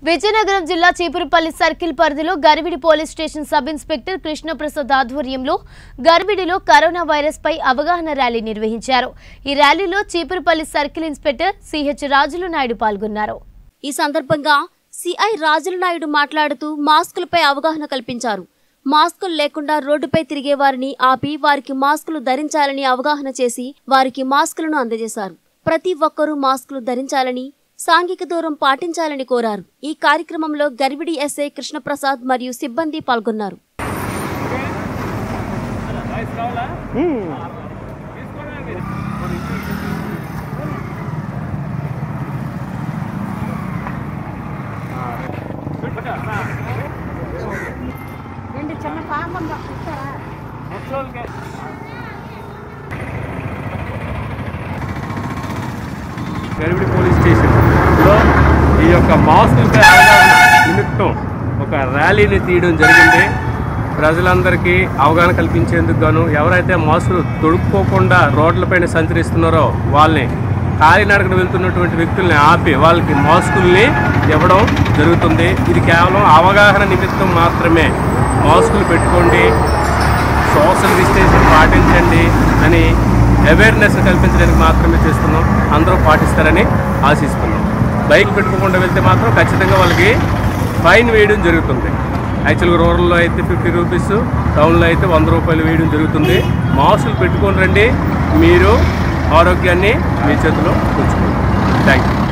విజయనగరం జిల్లా చీపురుపల్లి సర్కిల్ పరిధిలో Garividi police station sub inspector Krishnaprasad ఆధ్వర్యంలో గర్విడిలో కరోనా వైరస్ పై అవగాహన ర్యాలీ నిర్వహించారు ఈ ర్యాలీలో చీపురుపల్లి సర్కిల్ ఇన్స్పెక్టర్ సిహెచ్ రాజులు నాయుడు పాల్గొన్నారు ఈ సందర్భంగా సిఐ రాజుల నాయుడు మాట్లాడుతూ మాస్కులపై అవగాహన కల్పించారు మాస్కులు లేకుండా రోడ్డుపై తిరిగే వారిని ఆపి వారికి మాస్కులు ధరించాలని అవగాహన చేసి వారికి మాస్కులను అందజేశారు ప్రతి ఒక్కరూ మాస్కులు ధరించాలని సాంఘిక దూరం పాటించాలని కోరారు ఈ కార్యక్రమంలో గర్విడి ఎస్ఐ కృష్ణప్రసాద్ మరియు సిబ్బంది పాల్గొన్నారు రెండు చిన్న పాపం ఇస్తారా గరివిడి పోలీస్ స్టేషన్లో ఈ యొక్క మాస్కులపై అవగాహన నిమిత్తం ఒక ర్యాలీని తీయడం జరిగింది ప్రజలందరికీ అవగాహన కల్పించేందుకు గాను ఎవరైతే మాస్కులు తొడుక్కోకుండా రోడ్లపైన సంచరిస్తున్నారో వాళ్ళని కాలినడకన వెళ్తున్నటువంటి వ్యక్తుల్ని ఆపి వాళ్ళకి మాస్కుల్ని ఇవ్వడం జరుగుతుంది ఇది కేవలం అవగాహన నిమిత్తం మాత్రమే మాస్కులు పెట్టుకోండి సోషల్ డిస్టెన్సింగ్ పాటించండి అని అవేర్నెస్ కల్పించడానికి మాత్రమే చేస్తున్నాం అందరూ పాటిస్తారని ఆశిస్తున్నాం బైక్ పెట్టుకోకుండా వెళ్తే మాత్రం ఖచ్చితంగా వాళ్ళకి ఫైన్ వేయడం జరుగుతుంది యాక్చువల్గా రూరల్లో అయితే ఫిఫ్టీ రూపీస్ టౌన్లో అయితే వంద రూపాయలు వేయడం జరుగుతుంది మాస్కులు పెట్టుకొని రండి మీరు ఆరోగ్యాన్ని మీ చేతిలో ఉంచుకోండి థ్యాంక్ యూ